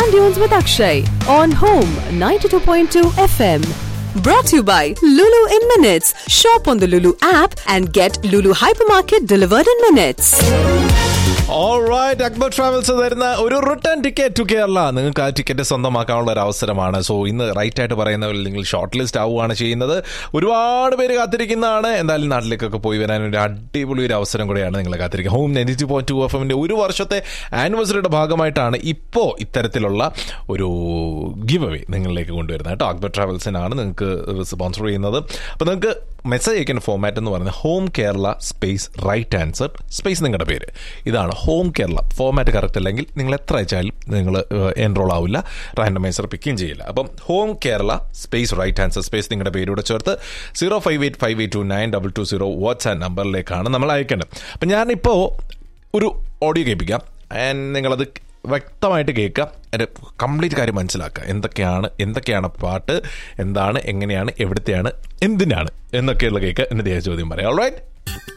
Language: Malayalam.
Sand Dunes with Akshay on Home 92.2 FM. Brought to you by Lulu in Minutes. Shop on the Lulu app and get Lulu Hypermarket delivered in minutes. Alright Akbar travels തരുന്ന ഒരു റിട്ടേൺ ടിക്കറ്റ് ടു കേരള നിങ്ങൾക്ക് ആ ടിക്കറ്റ് സ്വന്തമാക്കാനുള്ള ഒരു അവസരമാണ് സോ ഇന്ന് റൈറ്റ് ആയിട്ട് പറയുന്നവരിൽ നിങ്ങൾ ഷോർട്ട് ലിസ്റ്റ് ആവുകയാണ് ചെയ്യുന്നത് ഒരുപാട് പേര് കാത്തിരിക്കുന്നതാണ് എന്തായാലും നാട്ടിലേക്കൊക്കെ പോയി വരാൻ ഒരു അടിപൊളി ഒരു അവസരം കൂടെയാണ് നിങ്ങൾ കാത്തിരിക്കുക home ninety two point two F എമ്മിന്റെ ഒരു വർഷത്തെ ആനിവേഴ്സറിയുടെ ഭാഗമായിട്ടാണ് ഇപ്പോൾ ഇത്തരത്തിലുള്ള ഒരു ഗിവ് അവേ നിങ്ങളിലേക്ക് കൊണ്ടുവരുന്നത് കേട്ടോ അക്ബർ ട്രാവൽസിനാണ് നിങ്ങൾക്ക് സ്പോൺസർ ചെയ്യുന്നത് അപ്പോൾ നിങ്ങൾക്ക് മെസ്സേജ് അയക്കുന്ന ഫോമാറ്റ് എന്ന് പറയുന്നത് home Kerala space right answer space നിങ്ങളുടെ പേര് ഇതാണ് ഹോം കേരള ഫോമാറ്റ് കറക്റ്റ് അല്ലെങ്കിൽ നിങ്ങൾ എത്ര അയച്ചാലും നിങ്ങൾ എൻറോൾ ആവില്ല റാൻഡമൈസർ പിക്കുകയും ചെയ്യില്ല അപ്പം home Kerala space right answer space നിങ്ങളുടെ പേരൂടെ ചേർത്ത് zero five eight five eight two nine double two zero WhatsApp നമ്പറിലേക്കാണ് നമ്മൾ അയക്കേണ്ടത് അപ്പം ഞാനിപ്പോൾ ഒരു ഓഡിയോ കേൾപ്പിക്കാം ആൻഡ് നിങ്ങളത് വ്യക്തമായിട്ട് കേൾക്കുക എൻ്റെ കംപ്ലീറ്റ് കാര്യം മനസ്സിലാക്കുക എന്തൊക്കെയാണ് എന്തൊക്കെയാണ് പാട്ട് എന്താണ് എങ്ങനെയാണ് എവിടത്തെയാണ് എന്തിനാണ് എന്നൊക്കെയുള്ള കേൾക്കുക എന്നിട്ട് ഞാൻ ചോദ്യം പറയാം ഓൾറൈറ്റ്